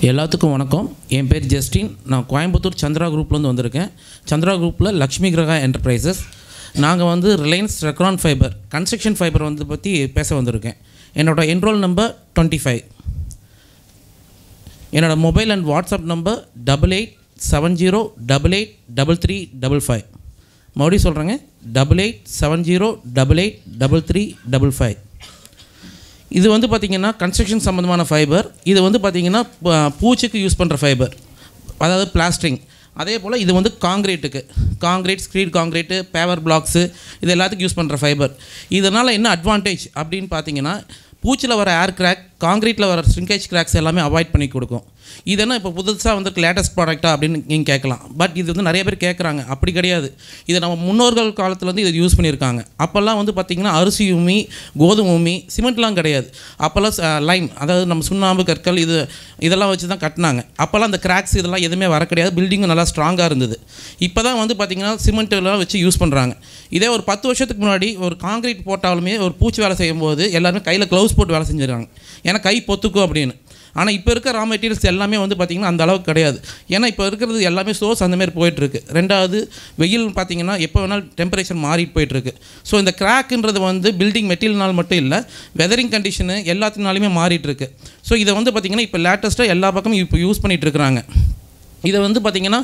எல்லாத்துக்கும் வணக்கம் என் பேர் ஜஸ்டின் நான் கோயம்புத்தூர் சந்திரா குரூப்லேருந்து வந்திருக்கேன் சந்திரா குரூப்பில் லக்ஷ்மி கிரகா என்டர்பிரைசஸ் நாங்கள் வந்து Reliance Recron fibre construction fibre வந்து பற்றி பேச வந்திருக்கேன் என்னோட என்ரோல் நம்பர் டுவெண்ட்டி ஃபைவ் என்னோட mobile and WhatsApp number double eight seven zero double eight double three double five மறுபடியும் சொல்கிறேங்க double eight seven zero double eight double three double five இது வந்து பார்த்திங்கன்னா கன்ஸ்ட்ரக்ஷன் சம்மந்தமான ஃபைபர் இது வந்து பார்த்திங்கன்னா ப- பூச்சிக்கு யூஸ் பண்ணுற ஃபைபர் அதாவது பிளாஸ்டரிங் அதே போல் இது வந்து காங்கிரீட்டுக்கு concrete screed concrete paver blocks இது எல்லாத்துக்கும் யூஸ் பண்ணுற ஃபைபர் இதனால் என்ன அட்வான்டேஜ் அப்படின்னு பார்த்தீங்கன்னா பூச்சில் வர ஏர் கிராக் காங்கிரீட்டில் வர ஸ்ரிங்கேஜ் கிராக்ஸ் எல்லாமே அவாய்ட் பண்ணி கொடுக்கும் இதெல்லாம் இப்போ புதுசாக வந்து லேட்டஸ்ட் ப்ராடக்ட்டா அப்படின்னு நீங்கள் கேட்கலாம் பட் இது வந்து நிறைய பேர் கேட்குறாங்க அப்படி கிடையாது இதை நம்ம முன்னோர்கள் காலத்துல இருந்து இதை யூஸ் பண்ணியிருக்காங்க அப்போல்லாம் வந்து பார்த்திங்கன்னா அரிசி உமி கோதுமை உமி சிமெண்ட்லாம் கிடையாது அப்போல்லாம் லைம் அதாவது நம்ம சுண்ணாம்பு கற்கள் இது இதெல்லாம் வச்சு தான் கட்டினாங்க அப்போல்லாம் அந்த கிராக்ஸ் இதெல்லாம் எதுவுமே வர கிடையாது பில்டிங்கும் நல்லா ஸ்ட்ராங்காக இருந்தது இப்போ தான் வந்து பார்த்திங்கன்னா சிமெண்ட் எல்லாம் வச்சு யூஸ் பண்ணுறாங்க இதே ஒரு பத்து வருஷத்துக்கு முன்னாடி ஒரு காங்கிரீட் போட்டாலுமே ஒரு பூச்சி வேலை செய்யும்போது எல்லாருமே கையில் க்ளவுஸ் போட்டு வேலை செஞ்சுருக்காங்க ஏன்னா கை பொத்துக்கும் அப்படின்னு ஆனால் இப்போ இருக்க ரா மெட்டீரியல்ஸ் எல்லாமே வந்து பார்த்திங்கன்னா அந்த அளவுக்கு கிடையாது ஏன்னா இப்போ இருக்கிறது எல்லாமே சோர்ஸ் அந்த மாதிரி போயிட்டுருக்கு ரெண்டாவது வெயில் பார்த்திங்கன்னா எப்போ வேணாலும் டெம்பரேச்சர் மாறிட்டு போயிட்டுருக்கு ஸோ இந்த கிராக்குன்றது வந்து பில்டிங் மெட்டீரியல்னால் மட்டும் இல்லை வெதரிங் கண்டிஷனு எல்லாத்தினாலுமே மாறிட்டு இருக்கு ஸோ இதை வந்து பார்த்திங்கன்னா இப்போ லேட்டஸ்ட்டாக எல்லா பக்கமும் இப்போ யூஸ் பண்ணிகிட்டு இருக்கிறாங்க இதை வந்து பார்த்திங்கன்னா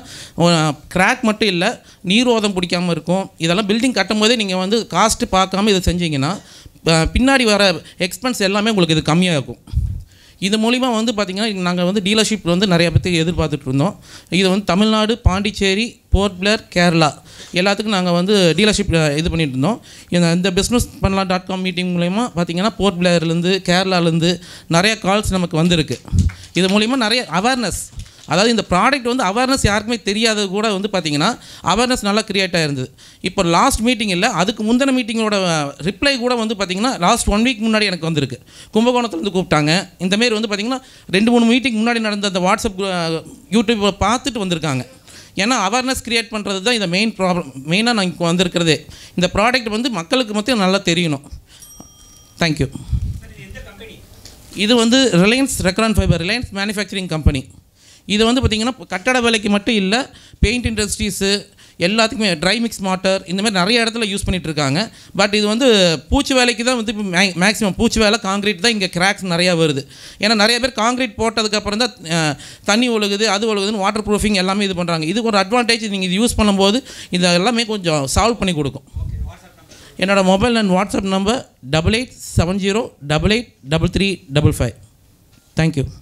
கிராக் மட்டும் இல்லை நீரோதம் பிடிக்காம இருக்கும் இதெல்லாம் பில்டிங் கட்டும் போதே நீங்கள் வந்து காஸ்ட்டு பார்க்காம இதை செஞ்சீங்கன்னா ப- பின்னாடி வர எக்ஸ்பென்ஸ் எல்லாமே உங்களுக்கு இது கம்மியாகும் இது மூலிமா வந்து பார்த்திங்கன்னா நாங்கள் வந்து டீலர்ஷிப் வந்து நிறைய பேர்த்துக்கு எதிர்பார்த்துட்டு இருந்தோம் இது வந்து தமிழ்நாடு பாண்டிச்சேரி போர்ட் பிளேர் கேரளா எல்லாத்துக்கும் நாங்கள் வந்து டீலர்ஷிப் இது பண்ணிட்டு இருந்தோம் இந்த இந்த பிஸ்னஸ் பண்ணலாம் டாட் காம் மீட்டிங் மூலயமா பார்த்தீங்கன்னா போர்ட் பிளேயர்லேருந்து கேரளாலேருந்து நிறைய கால்ஸ் நமக்கு வந்திருக்கு இது மூலிமா நிறைய அவேர்னஸ் அதாவது இந்த ப்ராடக்ட் வந்து அவேர்னஸ் யாருக்குமே தெரியாதது கூட வந்து பார்த்தீங்கன்னா அவேர்னஸ் நல்லா கிரியேட் ஆயிருந்தது இப்போ லாஸ்ட் மீட்டிங் இல்லை அதுக்கு முந்தின மீட்டிங்கோட ரிப்ளை கூட வந்து பார்த்தீங்கன்னா லாஸ்ட் ஒன் வீக் முன்னாடி எனக்கு வந்திருக்கு கும்பகோணத்துலேருந்து கூப்பிட்டாங்க இந்த மாரி வந்து பார்த்தீங்கன்னா ரெண்டு மூணு மீட்டிங் முன்னாடி நடந்த அந்த வாட்ஸ்அப் யூடியூப்பை பார்த்துட்டு வந்திருக்காங்க ஏன்னா அவேர்னஸ் கிரியேட் பண்ணுறது தான் இந்த மெயின் ப்ராப்ளம் மெயினாக நான் இப்போ வந்திருக்கிறதே இந்த ப்ராடக்ட் வந்து மக்களுக்கு மட்டும் நல்லா தெரியணும் தேங்க்யூ இது வந்து Reliance Recron fibre Reliance manufacturing company இது வந்து பார்த்திங்கன்னா கட்டட வேலைக்கு மட்டும் இல்லை பெயிண்ட் இண்டஸ்ட்ரீஸு எல்லாத்துக்குமே ட்ரை மிக்ஸ் மாட்டர் இந்த மாதிரி நிறைய இடத்துல யூஸ் பண்ணிட்டு இருக்காங்க பட் இது வந்து பூச்சி வேலைக்கு தான் வந்து இப்போ மேக்ஸிமம் பூச்சி வேலை காங்கிரீட் தான் இங்கே கிராக்ஸ் நிறையா வருது ஏன்னா நிறைய பேர் காங்கிரீட் போட்டதுக்கப்புறம் தான் அஹ், தண்ணி ஒழுகுது அது ஒழுகுதுன்னு வாட்டர் ப்ரூஃபிங் எல்லாமே இது பண்ணுறாங்க இது ஒரு அட்வான்டேஜ் நீங்கள் இது யூஸ் பண்ணும்போது இது எல்லாமே கொஞ்சம் சால்வ் பண்ணி கொடுக்கும் என்னோட mobile and WhatsApp number double eight seven zero double eight double three double five thank you